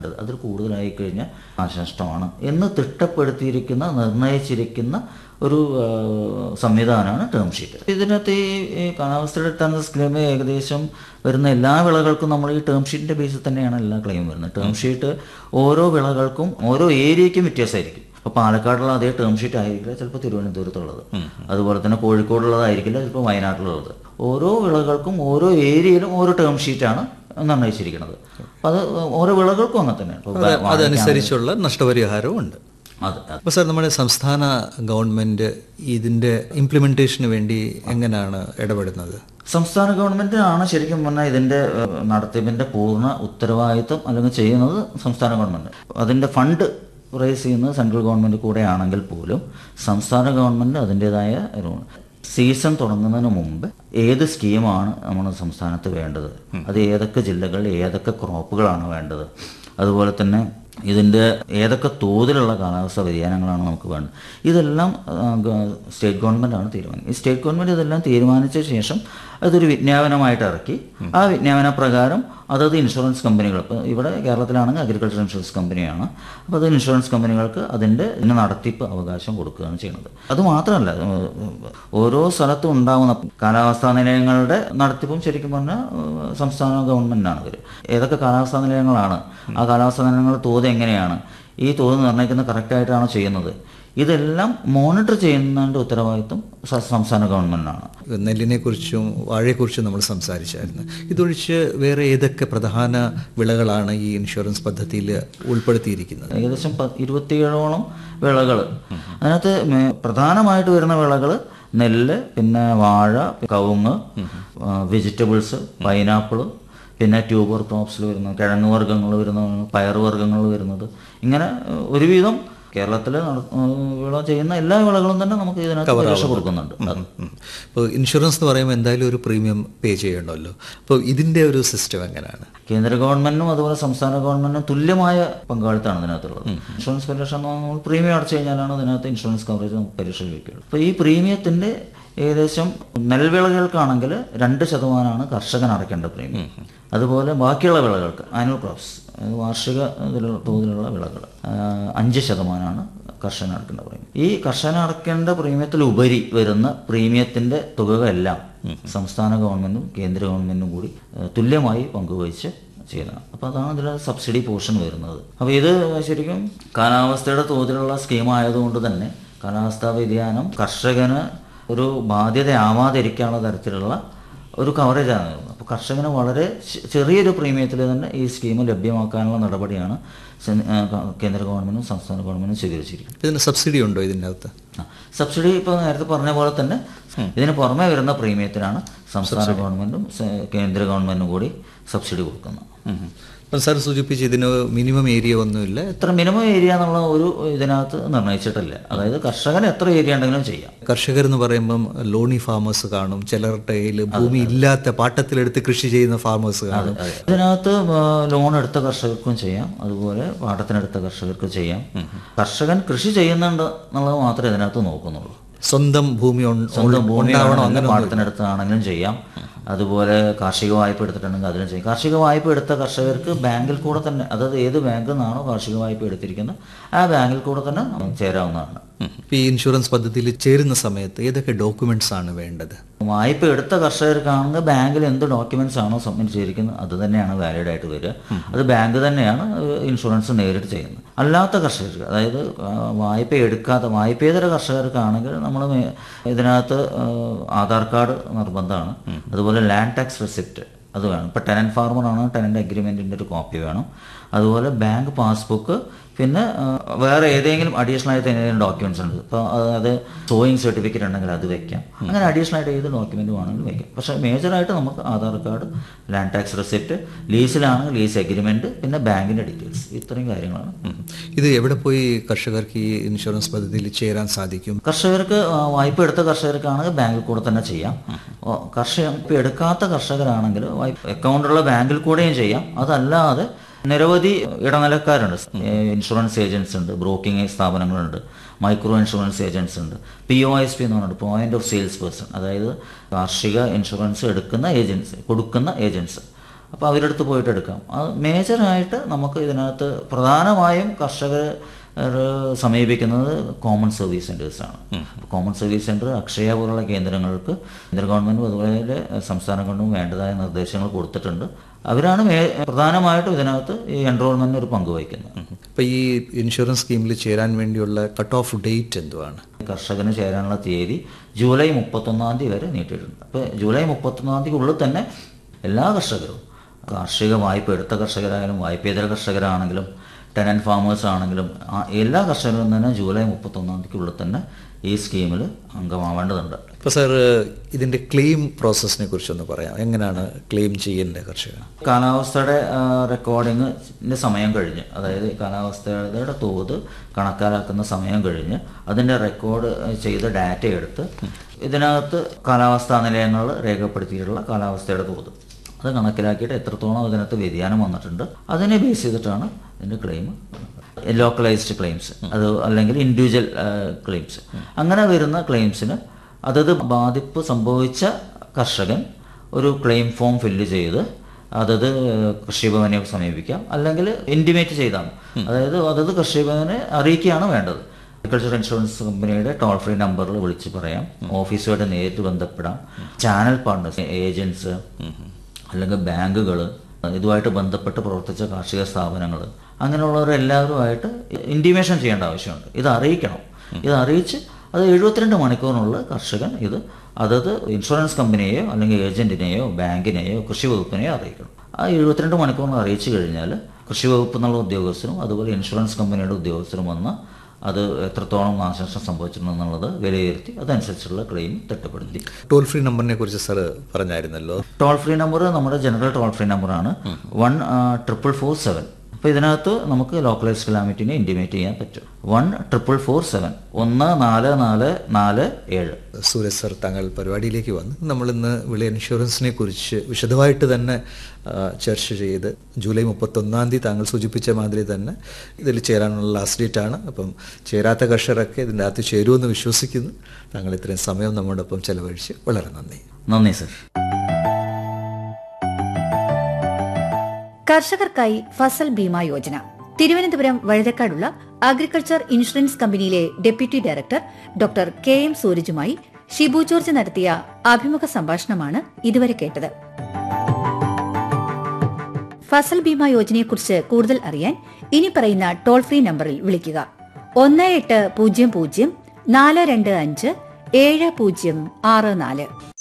അതിൽ കൂടുതലായി കഴിഞ്ഞാൽ നാശനഷ്ടമാണ് എന്ന് തിട്ടപ്പെടുത്തിയിരിക്കുന്ന നിർണയിച്ചിരിക്കുന്ന ഒരു ആ, സംവിധാനമാണ് ടേം ഷീറ്റ് ഇതിനകത്ത് ഈ ഈ കാലാവസ്ഥയുടെ അടിസ്ഥാന സ്കീം ഏകദേശം വരുന്ന എല്ലാ വിളകൾക്കും നമ്മൾ ഈ ടേം ഷീറ്റിന്റെ ബേസിൽ തന്നെയാണ് എല്ലാ ക്ലെയിം വരുന്നത് ടേം ഷീറ്റ് ഓരോ വിളകൾക്കും ഓരോ ഏരിയയ്ക്കും വ്യത്യാസമായിരിക്കും ഇപ്പോൾ പാലക്കാടുള്ള അതേ ടേം ഷീറ്റ് ആയിരിക്കില്ല ചിലപ്പോൾ തിരുവനന്തപുരത്തുള്ളത് അതുപോലെ തന്നെ കോഴിക്കോടുള്ളതായിരിക്കില്ല ചിലപ്പോൾ വയനാട്ടിലുള്ളത് ഓരോ വിളകൾക്കും ഓരോ ഏരിയയിലും ഓരോ ടേം ഷീറ്റാണ് നിർണ്ണയിച്ചിരിക്കുന്നത് അപ്പം അത് ഓരോ വിളകൾക്കും അങ്ങനെ തന്നെയാണ് ഇപ്പോൾ അത് അതനുസരിച്ചുള്ള നഷ്ടപരിഹാരവും ഉണ്ട് അതെ അതെ. അപ്പോൾ സാർ നമ്മുടെ സംസ്ഥാന ഗവൺമെൻറ് ഇതിൻ്റെ ഇംപ്ലിമെൻറ്റേഷന് വേണ്ടി എങ്ങനെയാണ് ഇടപെടുന്നത് സംസ്ഥാന ഗവൺമെന്റാണ് ശരിക്കും പറഞ്ഞാൽ ഇതിന്റെ ഏഹ്, നടത്തിപ്പിന്റെ പൂർണ്ണ ഉത്തരവാദിത്വം അല്ലെങ്കിൽ ചെയ്യുന്നത് സംസ്ഥാന ഗവൺമെന്റ് അതിന്റെ ഫണ്ട് റേസ് ചെയ്യുന്നത് സെൻട്രൽ ഗവൺമെന്റ് കൂടെ ആണെങ്കിൽ പോലും സംസ്ഥാന ഗവൺമെന്റ് അതിൻ്റെതായ ഒരു സീസൺ തുടങ്ങുന്നതിന് മുമ്പ് ഏത് സ്കീമാണ് നമ്മുടെ സംസ്ഥാനത്ത് വേണ്ടത് അത് ഏതൊക്കെ ജില്ലകളിൽ ഏതൊക്കെ ക്രോപ്പുകളാണ് വേണ്ടത് അതുപോലെ തന്നെ ഇതിൻ്റെ ഏതൊക്കെ തോതിലുള്ള കാലാവസ്ഥ വ്യതിയാനങ്ങളാണ് നമുക്ക് വേണ്ടത് ഇതെല്ലാം ആ, ഗ- സ്റ്റേറ്റ് ഗവൺമെൻറ്റാണ് തീരുമാനിക്കുന്നത് ഈ സ്റ്റേറ്റ് ഗവൺമെൻറ് ഇതെല്ലാം തീരുമാനിച്ച ശേഷം അതൊരു വിജ്ഞാപനമായിട്ട് ഇറക്കി ആ വിജ്ഞാപന പ്രകാരം അതത് ഇൻഷുറൻസ് കമ്പനികൾ ഇപ്പോൾ ഇവിടെ കേരളത്തിലാണെങ്കിൽ അഗ്രികൾച്ചർ ഇൻഷുറൻസ് കമ്പനിയാണ് അപ്പോൾ അത് ഇൻഷുറൻസ് കമ്പനികൾക്ക് അതിൻ്റെ ഇതിന് നടത്തിപ്പ് അവകാശം കൊടുക്കുകയാണ് ചെയ്യുന്നത് അത് മാത്രമല്ല ഏഹ്, ഓരോ സ്ഥലത്തും ഉണ്ടാകുന്ന കാലാവസ്ഥാ നിലയങ്ങളുടെ നടത്തിപ്പും ശരിക്കും പറഞ്ഞാൽ ഏഹ്, സംസ്ഥാന ഗവൺമെൻറ്റാണ് ഇവർ ഏതൊക്കെ കാലാവസ്ഥാ നിലയങ്ങളാണ് ആ കാലാവസ്ഥാ നിലയങ്ങളുടെ തോത് എങ്ങനെയാണ് ഈ തോത് നിർണ്ണയിക്കുന്നത് കറക്റ്റായിട്ടാണോ ചെയ്യുന്നത് ഇതെല്ലാം മോണിറ്റർ ചെയ്യുന്നതിൻ്റെ ഉത്തരവാദിത്വം സ- സംസ്ഥാന ഗവൺമെൻറ്റാണ് നെല്ലിനെക്കുറിച്ചും വാഴയെക്കുറിച്ചും നമ്മൾ സംസാരിച്ചായിരുന്നു ഇതൊഴിച്ച് വേറെ ഏതൊക്കെ പ്രധാന വിളകളാണ് ഈ ഇൻഷുറൻസ് പദ്ധതിയിൽ ഉൾപ്പെടുത്തിയിരിക്കുന്നത് ഏകദേശം പ- ഇരുപത്തിയേഴോളം വിളകൾ അതിനകത്ത് മേ- പ്രധാനമായിട്ട് വരുന്ന വിളകൾ നെല്ല് പിന്നെ വാഴ കവുങ്ങ് വെജിറ്റബിൾസ് പൈനാപ്പിൾ പിന്നെ ട്യൂബർ ക്രോപ്സിൽ വരുന്ന കിഴങ്ങ് വർഗ്ഗങ്ങൾ വരുന്ന പയറുവർഗ്ഗങ്ങൾ വരുന്നത് ഇങ്ങനെ ഏഹ്, ഒരുവിധം കേരളത്തിൽ വിള ചെയ്യുന്ന എല്ലാ വിളകളും തന്നെ നമുക്ക് ഇതിനകത്ത് പരീക്ഷ കൊടുക്കുന്നുണ്ട് അത് ഇപ്പോൾ ഇൻഷുറൻസ് എന്ന് പറയുമ്പോൾ എന്തായാലും ഒരു പ്രീമിയം പേ ചെയ്യണമല്ലോ അപ്പോൾ ഇതിൻ്റെ ഒരു സിസ്റ്റം എങ്ങനെയാണ് കേന്ദ്ര ഗവൺമെന്റിനും അതുപോലെ സംസ്ഥാന ഗവൺമെന്റിനും തുല്യമായ പങ്കാളിത്തമാണ് ഇതിനകത്തുള്ളത് ഇൻഷുറൻസ് പരിരക്ഷ എന്ന് പറഞ്ഞാൽ നമ്മൾ പ്രീമിയം അടച്ചു കഴിഞ്ഞാലാണ് ഇതിനകത്ത് ഇൻഷുറൻസ് കവറേജ് നമുക്ക് പരീക്ഷ ലഭിക്കുകയുള്ളൂ അപ്പോൾ ഈ പ്രീമിയത്തിന്റെ ഏകദേശം നെൽവിളകൾക്കാണെങ്കിൽ രണ്ട് ശതമാനമാണ് കർഷകൻ അടയ്ക്കേണ്ട പ്രീമിയം അതുപോലെ ബാക്കിയുള്ള വിളകൾക്ക് ആനുവൽ ക്രോപ്സ് വാർഷിക ഇതിലുള്ള തോതിലുള്ള വിളകൾ ആ, അഞ്ച് ശതമാനമാണ് കർഷകൻ അടയ്ക്കേണ്ട പ്രീമിയം ഈ കർഷകൻ അടയ്ക്കേണ്ട പ്രീമിയത്തിലുപരി വരുന്ന പ്രീമിയത്തിന്റെ തുകകളെല്ലാം സംസ്ഥാന ഗവൺമെന്റും കേന്ദ്ര ഗവൺമെന്റും കൂടി ഏഹ്, തുല്യമായി പങ്കുവഹിച്ച് ചെയ്യുന്നതാണ് അപ്പോൾ അതാണ് ഇതിലെ സബ്സിഡി പോർഷൻ വരുന്നത് അപ്പോൾ ഇത് ശരിക്കും കാലാവസ്ഥയുടെ തോതിലുള്ള സ്കീം ആയതുകൊണ്ട് തന്നെ കാലാവസ്ഥാ വ്യതിയാനം കർഷകന് ഒരു ബാധ്യതയാവാതിരിക്കാനുള്ള തരത്തിലുള്ള ഒരു കവറേജാണ് വരുന്നത് അപ്പോൾ കർഷകന് വളരെ ചെ- ചെറിയൊരു പ്രീമിയത്തിൽ തന്നെ ഈ സ്കീം ലഭ്യമാക്കാനുള്ള നടപടിയാണ് സെൻ- ആ, ക- കേന്ദ്ര ഗവൺമെന്റും സംസ്ഥാന ഗവൺമെന്റും സ്വീകരിച്ചിരിക്കുന്നത് ഇതിന് സബ്സിഡി ഉണ്ടോ ഇതിൻ്റെ അകത്ത് ആ, സബ്സിഡി ഇപ്പോൾ നേരത്തെ പറഞ്ഞ പോലെ തന്നെ ഇതിന് പുറമെ വരുന്ന പ്രീമിയത്തിനാണ് സംസ്ഥാന ഗവൺമെന്റും സ- കേന്ദ്ര ഗവൺമെന്റും കൂടി സബ്സിഡി കൊടുക്കുന്നത് അപ്പം സാർ സൂചിപ്പിച്ച് ഇതിന് മിനിമം ഏരിയ ഒന്നുമില്ല എത്ര മിനിമം ഏരിയ എന്നുള്ള ഒരു ഇതിനകത്ത് നിർണ്ണയിച്ചിട്ടില്ല അതായത് കർഷകന് എത്ര ഏരിയ ഉണ്ടെങ്കിലും ചെയ്യാം കർഷകർ എന്ന് പറയുമ്പം ലോണി ഫാമേഴ്സ് കാണും ചിലരുടെ കയ്യിൽ ഭൂമി ഇല്ലാത്ത പാട്ടത്തിലെടുത്ത് കൃഷി ചെയ്യുന്ന ഫാമേഴ്സ് കാണും ഇതിനകത്ത് ആ, ലോൺ എടുത്ത കർഷകർക്കും ചെയ്യാം അതുപോലെ പാട്ടത്തിനെടുത്ത കർഷകർക്ക് ചെയ്യാം കർഷകൻ കൃഷി ചെയ്യുന്നുണ്ട് എന്നുള്ളത് മാത്രമേ ഇതിനകത്ത് നോക്കുന്നുള്ളൂ സ്വന്തം ഭൂമി ഉൺ- സ്വന്തം ഭൂമി ഉണ്ടാവണം അങ്ങനെ പാട്ടത്തിനടുത്താണെങ്കിലും ചെയ്യാം അതുപോലെ കാർഷിക വായ്പ എടുത്തിട്ടുണ്ടെങ്കിൽ അതിനും ചെയ്യും കാർഷിക വായ്പ എടുത്ത കർഷകർക്ക് ബാങ്കിൽ കൂടെ തന്നെ അതായത് ഏത് ബാങ്കിൽ നിന്നാണോ കാർഷിക വായ്പ എടുത്തിരിക്കുന്നത് ആ ബാങ്കിൽ കൂടെ തന്നെ ചേരാവുന്നതാണ് ഈ ഇൻഷുറൻസ് പദ്ധതിയിൽ ചേരുന്ന സമയത്ത് ഏതൊക്കെ ഡോക്യുമെന്റ്സ് ആണ് വേണ്ടത് വായ്പ എടുത്ത കർഷകർക്കാണെങ്കിൽ ബാങ്കിൽ എന്ത് ഡോക്യുമെന്റ്സ് ആണോ സബ്മിറ്റ് ചെയ്തിരിക്കുന്നത് അത് തന്നെയാണ് വാലിഡ് ആയിട്ട് വരിക അത് ബാങ്ക് തന്നെയാണ് ഇൻഷുറൻസ് നേരിട്ട് ചെയ്യുന്നത് അല്ലാത്ത കർഷകർക്ക് അതായത് ആ, വായ്പ എടുക്കാത്ത വായ്പേതര കർഷകർക്കാണെങ്കിൽ നമ്മൾ ഇതിനകത്ത് ആ, ആധാർ കാർഡ് നിർബന്ധമാണ് അതുപോലെ ലാൻഡ് ടാക്സ് റെസിപ്റ്റ് അത് വേണം ഇപ്പോൾ ടെനൻറ്റ് ഫാർമറാണ് ടെനൻറ്റ് അഗ്രിമെൻറ്റിൻ്റെ ഒരു കോപ്പി വേണം അതുപോലെ ബാങ്ക് പാസ്ബുക്ക് പിന്നെ ആ, വേറെ ഏതെങ്കിലും അഡീഷണൽ ആയിട്ട് എന്തെങ്കിലും ഡോക്യുമെന്റ്സ് ഉണ്ട് ഇപ്പോൾ അത് സോയിങ് സർട്ടിഫിക്കറ്റ് ഉണ്ടെങ്കിൽ അത് വെക്കാം അങ്ങനെ അഡീഷണൽ ആയിട്ട് ഏത് ഡോക്യുമെന്റ് വേണമെങ്കിലും വെക്കാം പക്ഷേ മേജറായിട്ട് നമുക്ക് Aadhaar card land tax receipt ലീസിലാണെങ്കിൽ ലീസ് അഗ്രിമെന്റ് പിന്നെ ബാങ്കിന്റെ ഡീറ്റെയിൽസ് ഇത്രയും കാര്യങ്ങളാണ് ഉം. ഇത് എവിടെ പോയി കർഷകർക്ക് ഈ ഇൻഷുറൻസ് പദ്ധതിയിൽ ചേരാൻ സാധിക്കും കർഷകർക്ക് ആ, വായ്പ എടുത്ത കർഷകർക്കാണെങ്കിൽ ബാങ്കിൽ കൂടെ തന്നെ ചെയ്യാം ഓ, കർഷക വായ്പ എടുക്കാത്ത കർഷകരാണെങ്കിൽ വായ്പ അക്കൗണ്ടുള്ള ബാങ്കിൽ കൂടെയും ചെയ്യാം അതല്ലാതെ നിരവധി ഇടനിലക്കാരുണ്ട് ഏ, ഇൻഷുറൻസ് ഏജൻസ് ഉണ്ട് ബ്രോക്കിംഗ് സ്ഥാപനങ്ങളുണ്ട് മൈക്രോ ഇൻഷുറൻസ് ഏജൻസ് ഉണ്ട് പി ഒ എസ് പി എന്ന് പറഞ്ഞിട്ട് പോയിന്റ് ഓഫ് സെയിൽസ് പേഴ്സൺ അതായത് കാർഷിക ഇൻഷുറൻസ് എടുക്കുന്ന ഏജൻസി കൊടുക്കുന്ന ഏജൻസ് അപ്പോൾ അവരുടെ അടുത്ത് പോയിട്ട് എടുക്കാം അത് മേജറായിട്ട് നമുക്ക് ഇതിനകത്ത് പ്രധാനമായും കർഷകർ സമീപിക്കുന്നത് കോമൺ സർവീസ് സെൻറ്റേഴ്സാണ് കോമൺ സർവീസ് സെൻറ്റർ അക്ഷയ പോലുള്ള കേന്ദ്രങ്ങൾക്ക് കേന്ദ്ര ഗവൺമെൻറ്റും അതുപോലെ സംസ്ഥാന ഗവൺമെൻറ്റും വേണ്ടതായ നിർദ്ദേശങ്ങൾ കൊടുത്തിട്ടുണ്ട് അവരാണ് മേ പ്രധാനമായിട്ടും ഇതിനകത്ത് ഈ എൻറോൾമെൻറ്റിന് ഒരു പങ്ക് വഹിക്കുന്നത് അപ്പോൾ ഈ ഇൻഷുറൻസ് സ്കീമിൽ ചേരാൻ വേണ്ടിയുള്ള കട്ട് ഓഫ് ഡേറ്റ് എന്തുവാണ് കർഷകന് ചേരാനുള്ള തീയതി ജൂലൈ മുപ്പത്തൊന്നാം തീയതി വരെ നീട്ടിയിട്ടുണ്ട് അപ്പോൾ ജൂലൈ മുപ്പത്തൊന്നാം തീയതിക്കുള്ളിൽ തന്നെ എല്ലാ കർഷകരും കാർഷിക വായ്പ എടുത്ത കർഷകരായാലും വായ്പേതര കർഷകരാണെങ്കിലും ടെനൻറ്റ് ഫാമേഴ്സ് ആണെങ്കിലും ആ എല്ലാ കർഷകരും തന്നെ ജൂലൈ മുപ്പത്തൊന്നാം തീയതിക്കുള്ളിൽ തന്നെ ഈ സ്കീമിൽ അംഗമാവേണ്ടതുണ്ട് അപ്പോൾ സാർ ഇതിൻ്റെ ക്ലെയിം പ്രോസസ്സിനെ കുറിച്ചൊന്ന് പറയാം എങ്ങനെയാണ് ക്ലെയിം ചെയ്യേണ്ടത് കർഷകർ കാലാവസ്ഥയുടെ റെക്കോർഡിങ്ങിൻ്റെ സമയം കഴിഞ്ഞ് അതായത് കാലാവസ്ഥയുടെ തോത് കണക്കാലാക്കുന്ന സമയം കഴിഞ്ഞ് അതിൻ്റെ റെക്കോർഡ് ചെയ്ത ഡാറ്റ എടുത്ത് ഇതിനകത്ത് കാലാവസ്ഥാ നിലയങ്ങൾ രേഖപ്പെടുത്തിയിട്ടുള്ള കാലാവസ്ഥയുടെ തോത് അത് കണക്കിലാക്കിയിട്ട് എത്രത്തോളം അതിനകത്ത് വ്യതിയാനം വന്നിട്ടുണ്ട് അതിനെ ബേസ് ചെയ്തിട്ടാണ് ഇതിൻ്റെ ക്ലെയിം ലോക്കലൈസ്ഡ് ക്ലെയിംസ് അത് അല്ലെങ്കിൽ ഇൻഡിവിജ്വൽ ക്ലെയിംസ് അങ്ങനെ വരുന്ന ക്ലെയിംസിന് അതത് ബാധിപ്പ് സംഭവിച്ച കർഷകൻ ഒരു ക്ലെയിം ഫോം ഫില്ല് ചെയ്ത് അതത് കൃഷിഭവനെ സമീപിക്കാം അല്ലെങ്കിൽ ഇൻറ്റിമേറ്റ് ചെയ്താൽ മതി. അതായത് അതത് കൃഷിഭവനെ അറിയിക്കുകയാണ് വേണ്ടത് അഗ്രികൾച്ചർ ഇൻഷുറൻസ് കമ്പനിയുടെ ടോൾ ഫ്രീ നമ്പറിൽ വിളിച്ച് പറയാം ഓഫീസുമായിട്ട് നേരിട്ട് ബന്ധപ്പെടാം ചാനൽ പാർട്ട്നേഴ്സ് ഏജൻസ് അല്ലെങ്കിൽ ബാങ്കുകൾ ഇതുമായിട്ട് ബന്ധപ്പെട്ട് പ്രവർത്തിച്ച കാർഷിക സ്ഥാപനങ്ങൾ അങ്ങനെയുള്ളവരെല്ലാവരുമായിട്ട് ഇൻറ്റിമേഷൻ ചെയ്യേണ്ട ആവശ്യമുണ്ട് ഇത് അറിയിക്കണം ഇത് അറിയിച്ച് അത് എഴുപത്തിരണ്ട് മണിക്കൂറിനുള്ളിൽ കർഷകൻ ഇത് അതത് ഇൻഷുറൻസ് കമ്പനിയെയോ അല്ലെങ്കിൽ ഏജന്റിനെയോ ബാങ്കിനെയോ കൃഷി വകുപ്പിനെയോ അറിയിക്കണം ആ എഴുപത്തിരണ്ട് മണിക്കൂറിന് അറിയിച്ചു കഴിഞ്ഞാൽ കൃഷി വകുപ്പ് എന്നുള്ള ഉദ്യോഗസ്ഥരും അതുപോലെ ഇൻഷുറൻസ് കമ്പനിയുടെ ഉദ്യോഗസ്ഥരും വന്ന് അത് എത്രത്തോളം നാശനഷ്ടം സംഭവിച്ചിട്ടുണ്ടെന്നുള്ളത് വിലയിരുത്തി അതനുസരിച്ചുള്ള ക്ലെയിം തിട്ടപ്പെടുത്തി ടോൾ ഫ്രീ നമ്പറിനെ കുറിച്ച് സാർ പറഞ്ഞായിരുന്നല്ലോ ടോൾ ഫ്രീ നമ്പർ നമ്മുടെ ജനറൽ ടോൾ ഫ്രീ നമ്പറാണ് വൺ ട്രിപ്പിൾ ഫോർ സെവൻ അപ്പോൾ ഇതിനകത്ത് നമുക്ക് ലോക്കലൈസ് കലാമിറ്റിനെ ഇൻറ്റിമേറ്റ് ചെയ്യാൻ പറ്റും വൺ ട്രിപ്പിൾ ഫോർ സെവൻ ഒന്ന് നാല് നാല് നാല് ഏഴ് സൂരജ് സർ താങ്കൾ പരിപാടിയിലേക്ക് വന്ന് നമ്മൾ ഇന്ന് വിള ഇൻഷുറൻസിനെ കുറിച്ച് വിശദമായിട്ട് തന്നെ ആ, ചർച്ച ചെയ്ത് ജൂലൈ മുപ്പത്തൊന്നാം തീയതി താങ്കൾ സൂചിപ്പിച്ച മാതിരി തന്നെ ഇതിൽ ചേരാനുള്ള ലാസ്റ്റ് ഡേറ്റ് ആണ് അപ്പം ചേരാത്ത കർഷകരൊക്കെ ഇതിൻ്റെ അകത്ത് ചേരുമെന്ന് വിശ്വസിക്കുന്നു താങ്കൾ ഇത്രയും സമയം നമ്മോടൊപ്പം ചെലവഴിച്ച് വളരെ നന്ദി നന്ദി സർ കർഷകർക്കായി ഫസൽ ബീമ യോജന തിരുവനന്തപുരം വഴുതക്കാടുള്ള അഗ്രികൾച്ചർ ഇൻഷുറൻസ് കമ്പനിയിലെ deputy director doctor K M സൂരജുമായി ഷിബു ജോർജ് നടത്തിയ അഭിമുഖ സംഭാഷണമാണ് ഇതുവരെ കേട്ടത് ഫസൽ ബീമ യോജനയെക്കുറിച്ച് കൂടുതൽ അറിയാൻ ഇനി പറയുന്ന ടോൾ ഫ്രീ നമ്പറിൽ വിളിക്കുക ഒന്ന് എട്ട് പൂജ്യം പൂജ്യം നാല് രണ്ട് അഞ്ച് ഏഴ് പൂജ്യം ആറ് നാല്